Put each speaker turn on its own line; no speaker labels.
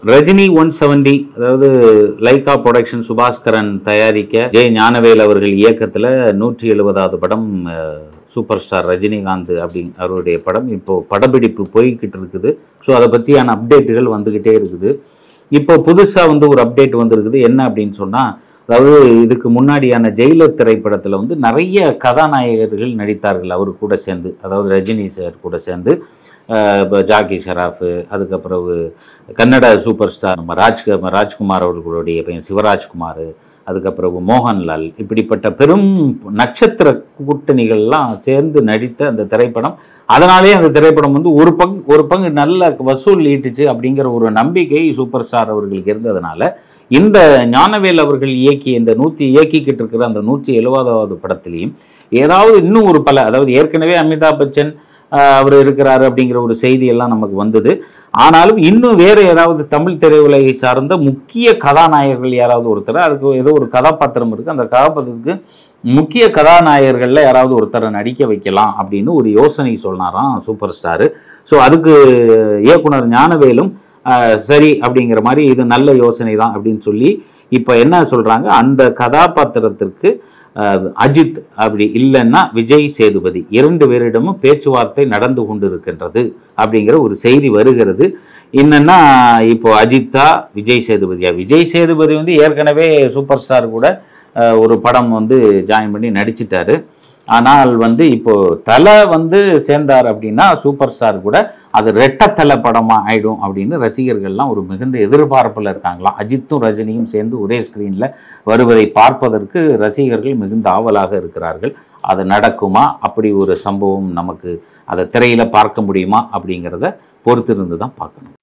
Rajini one seventy அதாவது Lyca production Subaskaran தயாரிக்க ஜெய ஞானவேல் அவர்கள் இயக்கத்தில் நூற்றி எழுபதாவது படம் அஹ், சூப்பர் ஸ்டார் ரஜினிகாந்த் அப்படி அவருடைய படம் இப்போ படப்பிடிப்பு போய்கிட்டு இருக்குது ஸோ அதை பற்றியான அப்டேட்டுகள் வந்துக்கிட்டே இருக்குது இப்போ புதுசாக வந்து ஒரு அப்டேட் வந்திருக்குது என்ன அப்படின்னு சொன்னால் அதாவது இதுக்கு முன்னாடியான ஜெயிலர் திரைப்படத்தில் வந்து நிறைய கதாநாயகர்கள் நடித்தார்கள் அவர் கூட சேர்ந்து அதாவது ரஜினி சார் கூட சேர்ந்து அஹ் இப்போ ஜாக்கி ஷராஃபு அதுக்கப்புறம் கன்னட சூப்பர் ஸ்டார் நம்ம ராஜ் ராஜ்குமார் அவர்களுடைய பையன் சிவராஜ்குமார் அதுக்கப்புறம் மோகன்லால் இப்படிப்பட்ட பெரும் நட்சத்திர கூட்டணிகள்லாம் சேர்ந்து நடித்த அந்த திரைப்படம் அதனாலே அந்த திரைப்படம் வந்து ஒரு பங்கு ஒரு பங்கு நல்ல வசூல் ஈட்டுச்சு அப்படிங்கிற ஒரு நம்பிக்கை சூப்பர் ஸ்டார் அவர்களுக்கு இருந்ததுனால இந்த ஞானவேல் அவர்கள் இயக்கிய இந்த நூற்றி இயக்கிக்கிட்டு இருக்கிற அந்த நூற்றி எழுபதாவது படத்துலையும் ஏதாவது இன்னும் ஒரு பல அதாவது ஏற்கனவே அமிதாப் பச்சன் ஆஹ், அவர் இருக்கிறாரு அப்படிங்கிற ஒரு செய்தி எல்லாம் நமக்கு வந்தது ஆனாலும் இன்னும் வேறு ஏதாவது தமிழ் திரையுலகை சார்ந்த முக்கிய கதாநாயகர்கள் யாராவது ஒருத்தர் அதுக்கு ஏதோ ஒரு கதாபாத்திரம் இருக்குது அந்த கதாபாத்திரத்துக்கு முக்கிய கதாநாயகர்களில் யாராவது ஒருத்தரை நடிக்க வைக்கலாம் அப்படின்னு ஒரு யோசனை சொன்னாராம் சூப்பர் ஸ்டாரு ஸோ அதுக்கு இயக்குனர் ஞானவேலும் ஆஹ், சரி அப்படிங்கிற மாதிரி இது நல்ல யோசனை தான் அப்படின்னு சொல்லி இப்போ என்ன சொல்கிறாங்க அந்த கதாபாத்திரத்திற்கு ஆஹ், அஜித் அப்படி இல்லைன்னா விஜய் சேதுபதி இரண்டு பேரிடமும் பேச்சுவார்த்தை நடந்து கொண்டிருக்கின்றது அப்படிங்கிற ஒரு செய்தி வருகிறது என்னன்னா இப்போ அஜித்தா விஜய் சேதுபதியா விஜய் சேதுபதி வந்து ஏற்கனவே சூப்பர் ஸ்டார் கூட ஆஹ், ஒரு படம் வந்து ஜாயின் பண்ணி நடிச்சிட்டாரு ஆனால் வந்து இப்போ தலை வந்து சேர்ந்தார் அப்படின்னா சூப்பர் ஸ்டார் கூட அது ரெட்ட தலை படமா ஆயிடும் அப்படின்னு ரசிகர்கள்லாம் ஒரு மிகுந்த எதிர்பார்ப்பில் இருக்காங்களாம் அஜித்தும் ரஜினியும் சேர்ந்து ஒரே ஸ்க்ரீனில் வருவதை பார்ப்பதற்கு ரசிகர்கள் மிகுந்த ஆவலாக இருக்கிறார்கள் அது நடக்குமா அப்படி ஒரு சம்பவம் நமக்கு அதை திரையில் பார்க்க முடியுமா அப்படிங்கிறத பொறுத்திருந்து தான் பார்க்கணும்